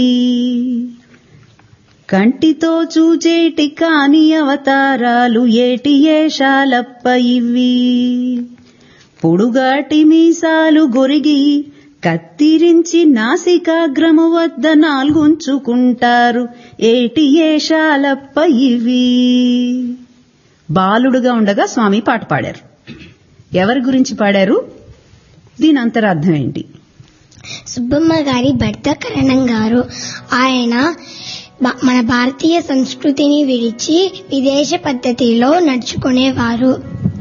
కంటితో చూచేటి కాని అవతారాలు ఏటి ఏషాలప్ప ఇవి పొడుగాటి మీసాలు గొరిగి కత్తిరించి నాసికాగ్రము వద్ద నాల్గుంచుకుంటారు ఏటి ఏషాలప్ప ఇవి బాలుడుగా ఉండగా స్వామి పాట పాడారు ఎవరి గురించి పాడారు దీని అంతరార్థం ఏంటి సుబ్బమ్మ గారి భర్త కరణం గారు ఆయన బ- మన భారతీయ సంస్కృతిని విడిచి విదేశ పద్ధతిలో నడుచుకునేవారు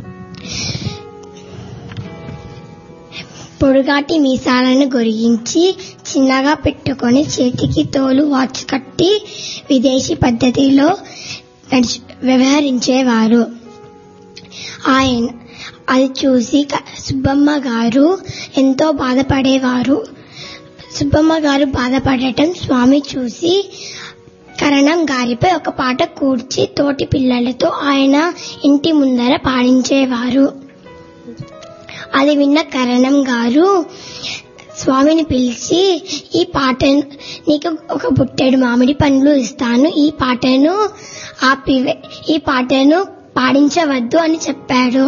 పొడుగాటి మీసాలను గొరిగించి చిన్నగా పెట్టుకొని చేతికి తోలు వాచ్ కట్టి విదేశీ పద్ధతిలో నడుచు వ్యవహరించేవారు ఆయన అది చూసి క- సుబ్బమ్మ గారు ఎంతో బాధపడేవారు సుబ్బమ్మ గారు బాధపడటం స్వామి చూసి కరణం గారిపై ఒక పాట కూర్చి తోటి పిల్లలతో ఆయన ఇంటి ముందర పాడించేవారు అది విన్న కరణం గారు స్వామిని పిలిచి ఈ పాటను నీకు ఒక బుట్టెడు మామిడి పండ్లు ఇస్తాను ఈ పాటను ఆపివే ఈ పాటను పాడించవద్దు అని చెప్పాడు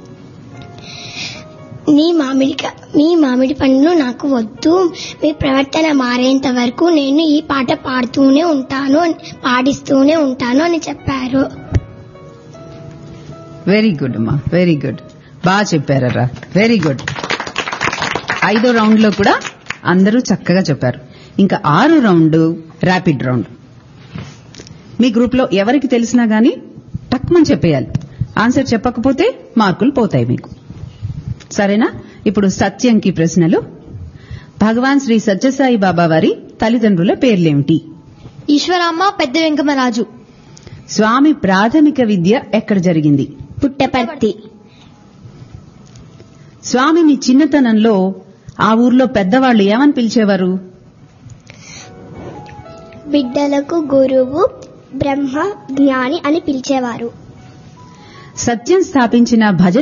నీ మామిడి క- మీ మామిడి పండ్లు నాకు వద్దు మీ ప్రవర్తన మారేంత వరకు నేను ఈ పాట పాడుతూనే ఉంటాను అని- పాడిస్తూనే ఉంటాను అని చెప్పారు వెరీ గుడ్ అమ్మా వెరీ గుడ్ బాగా చెప్పారరా వెరీ గుడ్ ఐదో రౌండ్ లో కూడా అందరూ చక్కగా చెప్పారు ఇంకా ఆరు రౌండ్ ర్యాపిడ్ రౌండ్ మీ గ్రూప్ లో ఎవరికి తెలిసినా గానీ టక్మని చెప్పేయాలి ఆన్సర్ చెప్పకపోతే మార్కులు పోతాయి మీకు సరేనా ఇప్పుడు సత్యంకి ప్రశ్నలు భగవాన్ శ్రీ సత్యసాయి బాబా వారి తల్లిదండ్రుల పేర్లేమిటి ఈశ్వరమ్మ పెద్ద వెంకమరాజు స్వామి ప్రాథమిక విద్య ఎక్కడ జరిగింది పుట్టపర్తి స్వామిని చిన్నతనంలో ఆ ఊర్లో పెద్దవాళ్లు ఏమని పిలిచేవారు బిడ్డలకు గురువు బ్రహ్మ జ్ఞాని అని పిలిచేవారు సత్యం స్థాపించిన భజన